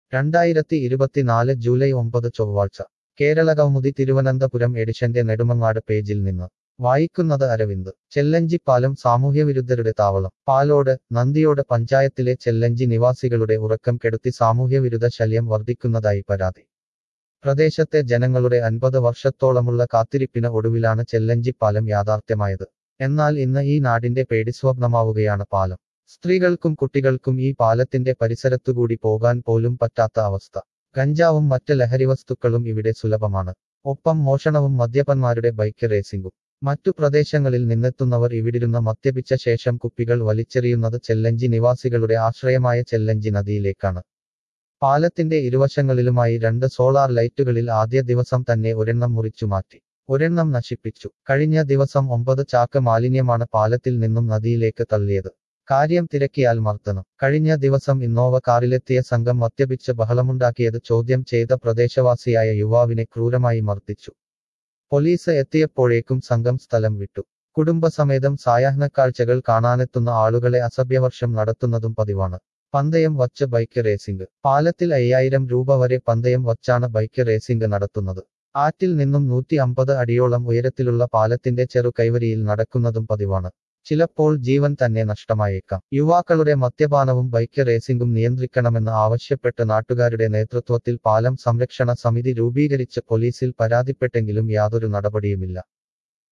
രണ്ടായിരത്തി ഇരുപത്തിനാല് ജൂലൈ ഒമ്പത് ചൊവ്വാഴ്ച കേരളകൗമുദി തിരുവനന്തപുരം എഡിഷന്റെ നെടുമങ്ങാട് പേജിൽ നിന്ന് വായിക്കുന്നത് അരവിന്ദ് ചെല്ലഞ്ചിപ്പാലം സാമൂഹ്യവിരുദ്ധരുടെ താവളം പാലോട് നന്ദിയോട് പഞ്ചായത്തിലെ ചെല്ലഞ്ചി നിവാസികളുടെ ഉറക്കം കെടുത്തി സാമൂഹ്യവിരുദ്ധ ശല്യം വർദ്ധിക്കുന്നതായി പരാതി പ്രദേശത്തെ ജനങ്ങളുടെ അൻപത് വർഷത്തോളമുള്ള കാത്തിരിപ്പിന് ഒടുവിലാണ് ചെല്ലഞ്ചിപ്പാലം യാഥാർത്ഥ്യമായത് എന്നാൽ ഇന്ന് ഈ നാടിന്റെ പേടിസ്വപ്നമാവുകയാണ് പാലം സ്ത്രീകൾക്കും കുട്ടികൾക്കും ഈ പാലത്തിന്റെ പരിസരത്തുകൂടി പോകാൻ പോലും പറ്റാത്ത അവസ്ഥ കഞ്ചാവും മറ്റ് ലഹരിവസ്തുക്കളും ഇവിടെ സുലഭമാണ് ഒപ്പം മോഷണവും മദ്യപന്മാരുടെ ബൈക്ക് റേസിംഗും മറ്റു പ്രദേശങ്ങളിൽ നിന്നെത്തുന്നവർ ഇവിടിരുന്ന് മദ്യപിച്ച ശേഷം കുപ്പികൾ വലിച്ചെറിയുന്നത് ചെല്ലഞ്ചി നിവാസികളുടെ ആശ്രയമായ ചെല്ലഞ്ചി നദിയിലേക്കാണ് പാലത്തിന്റെ ഇരുവശങ്ങളിലുമായി രണ്ട് സോളാർ ലൈറ്റുകളിൽ ആദ്യ ദിവസം തന്നെ ഒരെണ്ണം മുറിച്ചു മാറ്റി ഒരെണ്ണം നശിപ്പിച്ചു കഴിഞ്ഞ ദിവസം ഒമ്പത് ചാക്ക് മാലിന്യമാണ് പാലത്തിൽ നിന്നും നദിയിലേക്ക് തള്ളിയത് കാര്യം തിരക്കിയാൽ മർദ്ദനം കഴിഞ്ഞ ദിവസം ഇന്നോവ കാറിലെത്തിയ സംഘം മദ്യപിച്ച് ബഹളമുണ്ടാക്കിയത് ചോദ്യം ചെയ്ത പ്രദേശവാസിയായ യുവാവിനെ ക്രൂരമായി മർദ്ദിച്ചു പോലീസ് എത്തിയപ്പോഴേക്കും സംഘം സ്ഥലം വിട്ടു കുടുംബസമേതം സായാഹ്നക്കാഴ്ചകൾ കാണാനെത്തുന്ന ആളുകളെ അസഭ്യവർഷം നടത്തുന്നതും പതിവാണ് പന്തയം വച്ച് ബൈക്ക് റേസിംഗ് പാലത്തിൽ അയ്യായിരം രൂപ വരെ പന്തയം വച്ചാണ് ബൈക്ക് റേസിംഗ് നടത്തുന്നത് ആറ്റിൽ നിന്നും നൂറ്റി അമ്പത് അടിയോളം ഉയരത്തിലുള്ള പാലത്തിന്റെ ചെറു കൈവരിയിൽ നടക്കുന്നതും പതിവാണ് ചിലപ്പോൾ ജീവൻ തന്നെ നഷ്ടമായേക്കാം യുവാക്കളുടെ മദ്യപാനവും ബൈക്ക് റേസിംഗും നിയന്ത്രിക്കണമെന്ന് ആവശ്യപ്പെട്ട് നാട്ടുകാരുടെ നേതൃത്വത്തിൽ പാലം സംരക്ഷണ സമിതി രൂപീകരിച്ച് പോലീസിൽ പരാതിപ്പെട്ടെങ്കിലും യാതൊരു നടപടിയുമില്ല